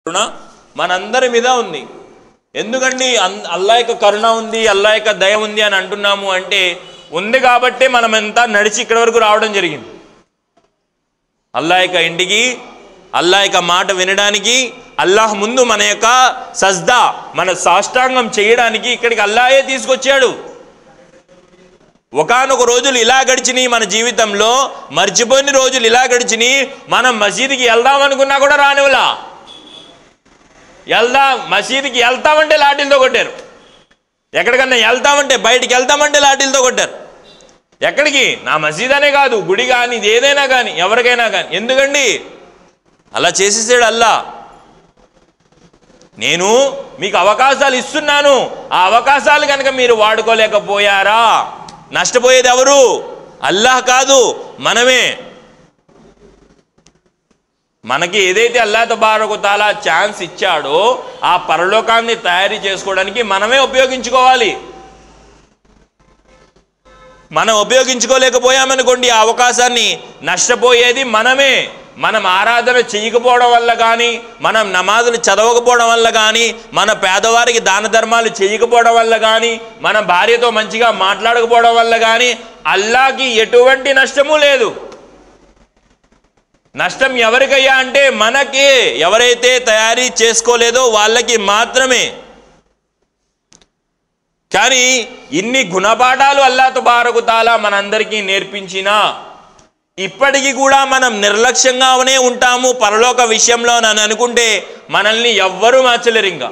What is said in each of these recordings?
కరుణ మనందరి మీద ఉంది ఎందుకండి అన్- అల్లా యొక్క కరుణ ఉంది అల్లా యొక్క దయ ఉంది అని అంటున్నాము అంటే ఉంది కాబట్టే మనం ఎంత నడిచి ఇక్కడి వరకు రావడం జరిగింది అల్లా యొక్క ఇంటికి అల్లా యొక్క మాట వినడానికి అల్లాహ్ ముందు మన యొక్క సజ్దా మన సాష్టాంగం చేయడానికి ఇక్కడికి అల్లాయే తీసుకొచ్చాడు ఒకానొక రోజులు ఇలా గడిచినాయి మన జీవితంలో మర్చిపోయిన రోజులు ఇలా గడిచినాయి మనం మసీదుకి వెళ్దాం అనుకున్నా కూడా రానివ్వలా వెళ్దాం మసీదుకి వెళ్తామంటే లాఠీలతో కొట్టారు ఎక్కడికన్నా వెళ్తామంటే బయటికి వెళ్తామంటే లాఠీలతో కొట్టారు ఎక్కడికి నా మసీద్ అనే కాదు గుడి కానీ ఇది ఏదైనా కానీ ఎవరికైనా కానీ ఎందుకండి అలా చేసేసాడు అల్లా నేను మీకు అవకాశాలు ఇస్తున్నాను ఆ అవకాశాలు కనుక మీరు వాడుకోలేకపోయారా నష్టపోయేది ఎవరు అల్లాహ్ కాదు మనమే మనకి ఏదైతే అల్లా తబారకు తాలా ఛాన్స్ ఇచ్చాడో ఆ పరలోకాన్ని తయారీ చేసుకోవడానికి మనమే ఉపయోగించుకోవాలి మనం ఉపయోగించుకోలేకపోయామనుకోండి ఆ అవకాశాన్ని నష్టపోయేది మనమే మనం ఆరాధన చేయకపోవడం వల్ల కానీ మనం నమాజులు చదవకపోవడం వల్ల కానీ మన పేదవారికి దాన ధర్మాలు చేయకపోవడం వల్ల కానీ మన భార్యతో మంచిగా మాట్లాడకపోవడం వల్ల కానీ అల్లాకి ఎటువంటి నష్టము లేదు నష్టం ఎవరికయ్యా అంటే మనకే ఎవరైతే తయారీ చేసుకోలేదో వాళ్ళకి మాత్రమే కానీ ఇన్ని గుణపాఠాలు అల్లా తుబారకు తాలా మనందరికీ నేర్పించినా ఇప్పటికీ కూడా మనం నిర్లక్ష్యంగానే ఉంటాము పరలోక విషయంలో నన్ను అనుకుంటే మనల్ని ఎవ్వరూ మార్చలేరు ఇంకా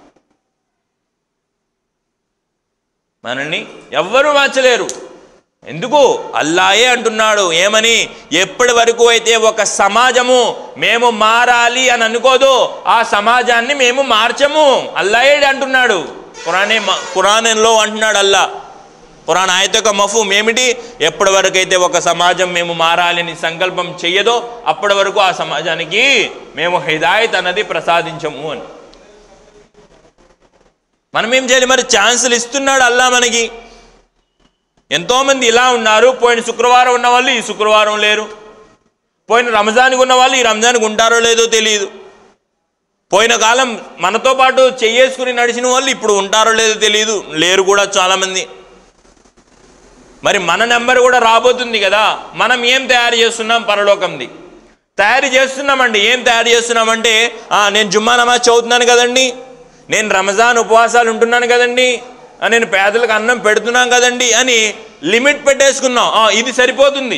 మనల్ని ఎవ్వరూ మార్చలేరు ఎందుకు అల్లాయే అంటున్నాడు ఏమని ఎప్పటి వరకు అయితే ఒక సమాజము మేము మారాలి అని అనుకోదో ఆ సమాజాన్ని మేము మార్చము అల్లాయే అంటున్నాడు ఖురానే ఖురానంలో అంటున్నాడు అల్లా ఖురాన్ ఆయత యొక్క మఫూం ఏమిటి ఎప్పటి వరకు అయితే ఒక సమాజం మేము మారాలని సంకల్పం చెయ్యదో అప్పటి వరకు ఆ సమాజానికి మేము హిదాయత్ అన్నది ప్రసాదించము అని మనం ఏం చేయాలి మరి ఛాన్సులు ఇస్తున్నాడు అల్లా మనకి ఎంతోమంది ఇలా ఉన్నారు పోయిన శుక్రవారం ఉన్న వాళ్ళు ఈ శుక్రవారం లేరు పోయిన రంజాన్కి ఉన్న వాళ్ళు ఈ రంజాన్కి ఉంటారో లేదో తెలియదు పోయిన కాలం మనతో పాటు చెయ్యేసుకుని నడిచిన వాళ్ళు ఇప్పుడు ఉంటారో లేదో తెలియదు లేరు కూడా చాలామంది మరి మన నెంబర్ కూడా రాబోతుంది కదా మనం ఏం తయారు చేస్తున్నాం పరలోకంది తయారు చేస్తున్నామండి ఏం తయారు చేస్తున్నామంటే "ఆ, నేను జుమ్మా నమాజ్ చదువుతున్నాను కదండి నేను రంజాన్ ఉపవాసాలు ఉంటున్నాను కదండి ఆ, నేను పేదలకు అన్నం పెడుతున్నాం కదండి అని లిమిట్ పెట్టేసుకున్నాం "ఆ, ఇది సరిపోతుంది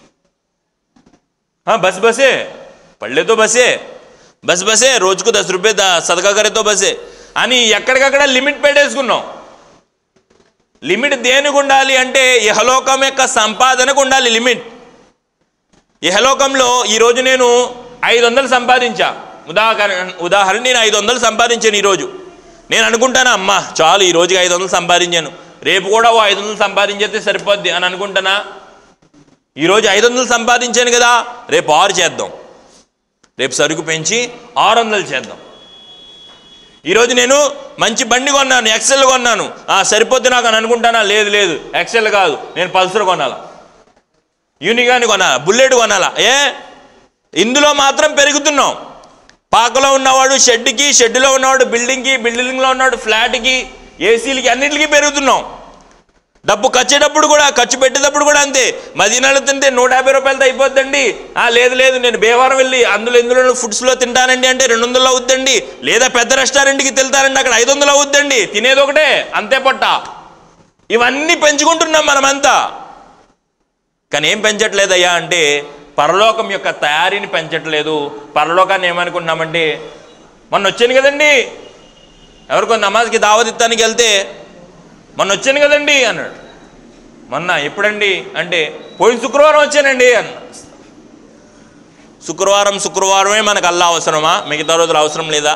हाँ बस बसे पढ़ ले तो बसे బస్ బసే రోజుకు దస్ రూపాయ ద- సదకా కరేతో బసే అని ఎక్కడికక్కడ లిమిట్ పెట్టేసుకున్నాం లిమిట్ దేనికి ఉండాలి అంటే ఇహలోకం యొక్క సంపాదనకు ఉండాలి లిమిట్ ఇహలోకంలో ఈరోజు నేను ఐదు వందలు సంపాదించా ఉదాహరణ ఉదాహరణ నేను ఐదు వందలు సంపాదించాను ఈరోజు నేను అనుకుంటానా అమ్మా చాలు ఈ రోజుకి ఐదు వందలు సంపాదించాను రేపు కూడా ఓ ఐదు వందలు సంపాదించేస్తే సరిపోద్ది అని అనుకుంటానా ఈరోజు ఐదు వందలు సంపాదించాను కదా రేపు ఆరు చేద్దాం రేపు సరుకు పెంచి ఆరు వందలు చేద్దాం ఈరోజు నేను మంచి బండి కొన్నాను ఎక్సెల్ కొన్నాను ఆ సరిపోద్ది నాకు అని అనుకుంటానా లేదు లేదు ఎక్సెల్ కాదు నేను పల్సర్ కొనాలా యూనిగాని కొనాలా బుల్లెట్ కొనాలా ఏ ఇందులో మాత్రం పెరుగుతున్నాం పాకలో ఉన్నవాడు షెడ్కి షెడ్లో ఉన్నవాడు బిల్డింగ్కి బిల్డింగ్లో ఉన్నవాడు ఫ్లాట్కి ఏసీలకి అన్నింటికి పెరుగుతున్నాం డబ్బు ఖర్చేటప్పుడు కూడా ఖర్చు పెట్టేటప్పుడు కూడా అంతే మదీనాలో తింటే నూట యాభై రూపాయలతో అయిపోద్దండి ఆ లేదు లేదు నేను బేవారం వెళ్ళి అందులో ఇందులో ఫుడ్స్లో తింటానండి అంటే రెండు వందలు అవుద్దండి లేదా పెద్ద రెస్టారెంట్కి వెళ్తానండి అక్కడ ఐదు వందలు అవుద్దండి తినేది ఒకటే అంతే పొట్ట ఇవన్నీ పెంచుకుంటున్నాం మనమంతా కానీ ఏం పెంచట్లేదయ్యా అంటే పరలోకం యొక్క తయారీని పెంచట్లేదు పరలోకాన్ని ఏమనుకుంటున్నామంటే మొన్న వచ్చాను కదండి ఎవరికో నమాజ్కి దావతిత్తానికి వెళ్తే మొన్న వచ్చాను కదండి అన్నాడు మొన్న ఎప్పుడండి అంటే పోయిన శుక్రవారం వచ్చానండి అన్న శుక్రవారం శుక్రవారమే మనకు అల్లా అవసరమా మిగతా రోజులు అవసరం లేదా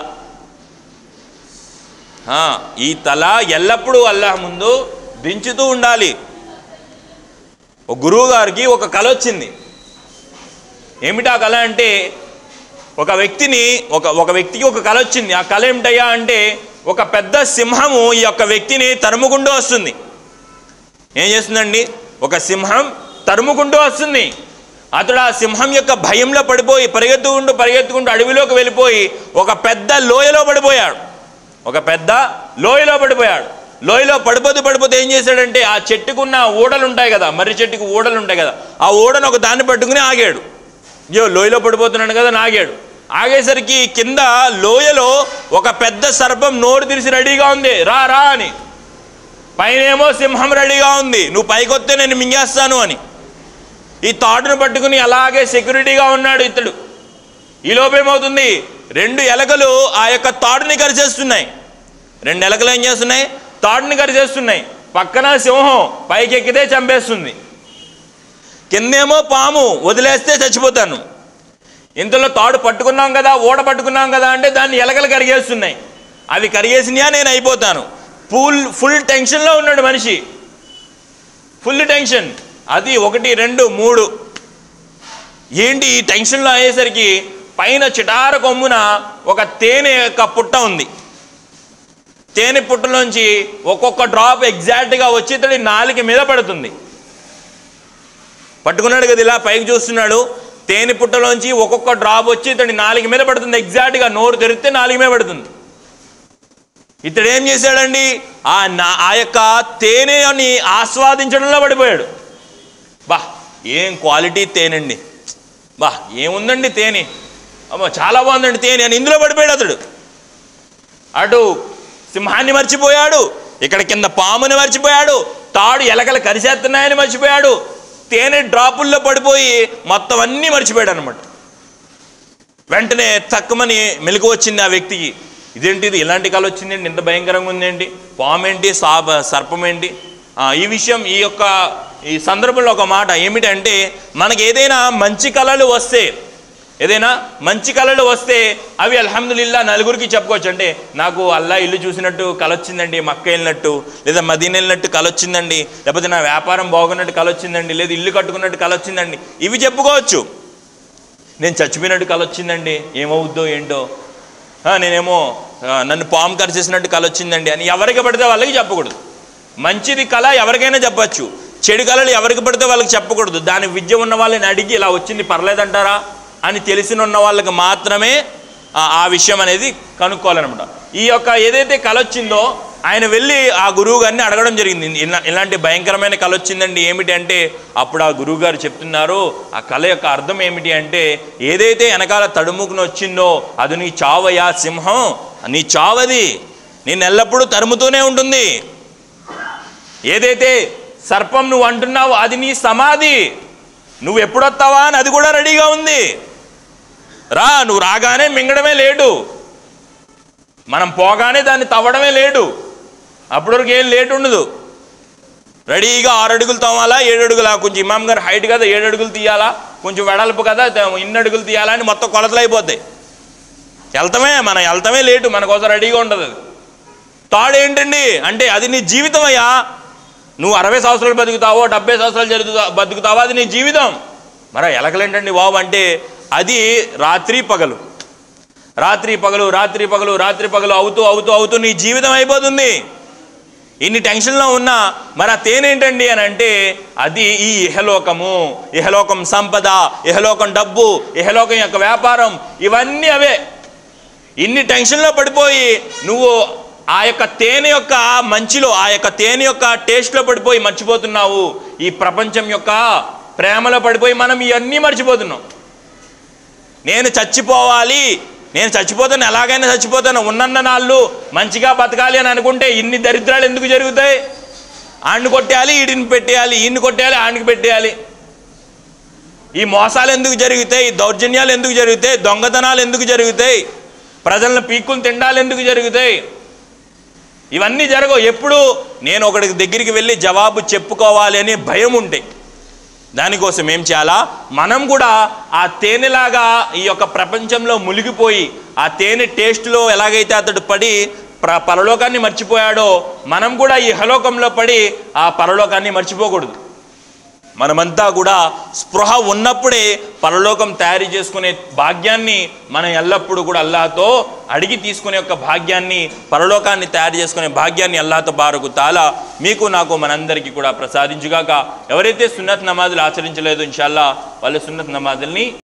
ఆ, ఈ తల ఎల్లప్పుడూ అల్లాహ్ ముందు దించుతూ ఉండాలి ఒక గురువు గారికి ఒక కళ వచ్చింది ఏమిటి ఆ కళ అంటే ఒక వ్యక్తిని ఒక ఒక వ్యక్తికి ఒక కళ వచ్చింది ఆ కళ ఏమిటయ్యా అంటే ఒక పెద్ద సింహము ఈ యొక్క వ్యక్తిని తరుముకుంటూ వస్తుంది ఏం చేస్తుందండి ఒక సింహం తరుముకుంటూ వస్తుంది అతడు ఆ సింహం యొక్క భయంలో పడిపోయి పరిగెత్తుకుంటూ పరిగెత్తుకుంటూ అడవిలోకి వెళ్ళిపోయి ఒక పెద్ద లోయలో పడిపోయాడు ఒక పెద్ద లోయలో పడిపోయాడు లోయలో పడిపోతూ పడిపోతే ఏం చేశాడంటే ఆ చెట్టుకున్న ఊడలు ఉంటాయి కదా మర్రి చెట్టుకు ఊడలు ఉంటాయి కదా ఆ ఊడను ఒక దాన్ని పట్టుకుని ఆగాడు అయ్యో లోయలో పడిపోతున్నాడు కదా అని ఆగాడు ఆగేసరికి కింద లోయలో ఒక పెద్ద సర్పం నోరు తెరిచి రెడీగా ఉంది రా రా అని పైనేమో సింహం రెడీగా ఉంది నువ్వు పైకొస్తే నేను మింగేస్తాను అని ఈ తాడును పట్టుకుని అలాగే సెక్యూరిటీగా ఉన్నాడు ఇతడు ఈ లోపేమవుతుంది రెండు ఎలకలు ఆ యొక్క తాడుని కరిచేస్తున్నాయి రెండు ఎలకలు ఏం చేస్తున్నాయి తాడుని కరిచేస్తున్నాయి పక్కన సింహం పైకి ఎక్కితే చంపేస్తుంది కిందేమో పాము వదిలేస్తే చచ్చిపోతాను ఇంతలో తాడు పట్టుకున్నాం కదా ఓడ పట్టుకున్నాం కదా అంటే దాన్ని ఎలకలు కరిగేస్తున్నాయి అవి కరిగేసినాయా నేను అయిపోతాను ఫుల్ ఫుల్ టెన్షన్లో ఉన్నాడు మనిషి ఫుల్ టెన్షన్ అది ఒకటి రెండు మూడు ఏంటి ఈ టెన్షన్లో అయ్యేసరికి పైన చిటార కొమ్మున ఒక తేనె యొక్క పుట్ట ఉంది తేనె పుట్టలోంచి ఒక్కొక్క డ్రాప్ ఎగ్జాక్ట్గా వచ్చి ఇతడి నాలుక మీద పడుతుంది పట్టుకున్నాడు కదా ఇలా పైకి చూస్తున్నాడు తేనె పుట్టలోంచి ఒక్కొక్క డ్రాప్ వచ్చి ఇతడి నాలుక మీద పడుతుంది ఎగ్జాక్ట్గా నోరు తెరిస్తే నాలుక మీద పడుతుంది ఇతడు ఏం చేశాడండి ఆ నా ఆ యొక్క తేనెని ఆస్వాదించడంలో పడిపోయాడు బా ఏం క్వాలిటీ తేనండి బా ఏముందండి తేనె అమ్మో చాలా బాగుందండి తేనె అని ఇందులో పడిపోయాడు అతడు అటు సింహాన్ని మర్చిపోయాడు ఇక్కడ కింద పాముని మర్చిపోయాడు తాడు ఎలకలు కరిసేస్తున్నాయని మర్చిపోయాడు తేనె డ్రాపుల్లో పడిపోయి మొత్తం అన్నీ మర్చిపోయాడు అనమాట వెంటనే తక్కువని మెలకు వచ్చింది ఆ వ్యక్తికి ఇదేంటిది ఇలాంటి కళ వచ్చిందేంటి ఇంత భయంకరంగా ఉందేంటి పాము ఏంటి సాప సర్పం ఏంటి ఆ, ఈ విషయం ఈ యొక్క ఈ సందర్భంలో ఒక మాట ఏమిటంటే మనకి ఏదైనా మంచి కళలు వస్తే ఏదైనా మంచి కళలు వస్తే అవి అల్హమ్దులిల్లా నలుగురికి చెప్పుకోవచ్చు అంటే నాకు అల్లా ఇల్లు చూసినట్టు కళ వచ్చిందండి మక్క వెళ్ళినట్టు లేదా మదీన వెళ్ళినట్టు కళ వచ్చిందండి లేకపోతే నా వ్యాపారం బాగున్నట్టు కళ వచ్చిందండి లేదా ఇల్లు కట్టుకున్నట్టు కళ వచ్చిందండి ఇవి చెప్పుకోవచ్చు నేను చచ్చిపోయినట్టు కళ వచ్చిందండి ఏమవుద్దో ఏంటో ఆ, నేనేమో ఆ, నన్ను పాము కరిచేసినట్టు కళ వచ్చిందండి అని ఎవరికి పడితే వాళ్ళకి చెప్పకూడదు మంచిది కళ ఎవరికైనా చెప్పచ్చు చెడు కళలు ఎవరికి పడితే వాళ్ళకి చెప్పకూడదు దాని విద్య ఉన్న వాళ్ళని అడిగి ఇలా వచ్చింది పర్లేదంటారా అని తెలిసిన ఉన్న వాళ్ళకి మాత్రమే ఆ ఆ విషయం అనేది కనుక్కోవాలన్నమాట ఈ యొక్క ఏదైతే కళ వచ్చిందో ఆయన వెళ్ళి ఆ గురువు గారిని అడగడం జరిగింది ఇలా ఇలాంటి భయంకరమైన కళ వచ్చిందండి ఏమిటి అంటే అప్పుడు ఆ గురువు గారు చెప్తున్నారు ఆ కళ యొక్క అర్థం ఏమిటి అంటే ఏదైతే వెనకాల తడుముకుని వచ్చిందో అది నీ చావయా సింహం నీ చావది నేను ఎల్లప్పుడూ తరుముతూనే ఉంటుంది ఏదైతే సర్పం నువ్వు అంటున్నావు అది నీ సమాధి నువ్వు ఎప్పుడొస్తావా అని అది కూడా రెడీగా ఉంది రా నువ్వు రాగానే మింగడమే లేడు మనం పోగానే దాన్ని తవ్వడమే లేడు అప్పటి వరకు ఏం లేట్ ఉండదు రెడీగా ఆరు అడుగులు తవ్వాలా ఏడు అడుగులా కొంచెం ఇమాం గారు హైట్ కదా ఏడు అడుగులు తీయాలా కొంచెం వెడల్పు కదా త- ఇన్ని అడుగులు తీయాలా అని మొత్తం కొలతలు అయిపోతాయి వెళ్తామే మనం వెళ్తామే లేటు మన కోసం రెడీగా ఉండదు అది తాడు ఏంటండి అంటే అది నీ జీవితం అయ్యా నువ్వు అరవై సంవత్సరాలు బతుకుతావో డెబ్బై సంవత్సరాలు జరుగుతా బతుకుతావో అది నీ జీవితం మరి ఎలకలేంటండి బాబు అంటే అది రాత్రి పగలు రాత్రి పగలు రాత్రి పగలు రాత్రి పగలు అవుతూ అవుతూ అవుతూ నీ జీవితం అయిపోతుంది ఇన్ని టెన్షన్లో ఉన్నా మరి ఆ తేనేంటండి అని అంటే అది ఈ ఇహలోకము ఇహలోకం సంపద ఇహలోకం డబ్బు ఇహలోకం యొక్క వ్యాపారం ఇవన్నీ అవే ఇన్ని టెన్షన్లో పడిపోయి నువ్వు ఆ యొక్క తేనె యొక్క మంచిలో ఆ యొక్క తేనె యొక్క టేస్ట్లో పడిపోయి మర్చిపోతున్నావు ఈ ప్రపంచం యొక్క ప్రేమలో పడిపోయి మనం ఇవన్నీ మర్చిపోతున్నాం నేను చచ్చిపోవాలి నేను చచ్చిపోతాను ఎలాగైనా చచ్చిపోతాను ఉన్నన్న నాళ్ళు మంచిగా బతకాలి అని అనుకుంటే ఇన్ని దరిద్రాలు ఎందుకు జరుగుతాయి ఆడిని కొట్టేయాలి ఈడిని పెట్టేయాలి ఈయన్ని కొట్టేయాలి ఆడికి పెట్టేయాలి ఈ మోసాలు ఎందుకు జరుగుతాయి ఈ దౌర్జన్యాలు ఎందుకు జరుగుతాయి దొంగతనాలు ఎందుకు జరుగుతాయి ప్రజలను పీక్కులు తిండాలు ఎందుకు జరుగుతాయి ఇవన్నీ జరగవు ఎప్పుడు నేను ఒకడికి దగ్గరికి వెళ్ళి జవాబు చెప్పుకోవాలి అనే భయం ఉంటే దానికోసం ఏం చేయాలా మనం కూడా ఆ తేనెలాగా ఈ యొక్క ప్రపంచంలో మునిగిపోయి ఆ తేనె టేస్ట్లో ఎలాగైతే అతడు పడి ప్ర పరలోకాన్ని మర్చిపోయాడో మనం కూడా ఈ హలోకంలో పడి ఆ పరలోకాన్ని మర్చిపోకూడదు మనమంతా కూడా స్పృహ ఉన్నప్పుడే పరలోకం తయారు చేసుకునే భాగ్యాన్ని మనం ఎల్లప్పుడూ కూడా అల్లాహతో అడిగి తీసుకునే యొక్క భాగ్యాన్ని పరలోకాన్ని తయారు చేసుకునే భాగ్యాన్ని అల్లాహతో బారకు తాలా మీకు నాకు మనందరికీ కూడా ప్రసాదించుగాక ఎవరైతే సున్నత్ నమాజులు ఆచరించలేదు ఇన్షాల్లా వాళ్ళ సున్నత్ నమాజుల్ని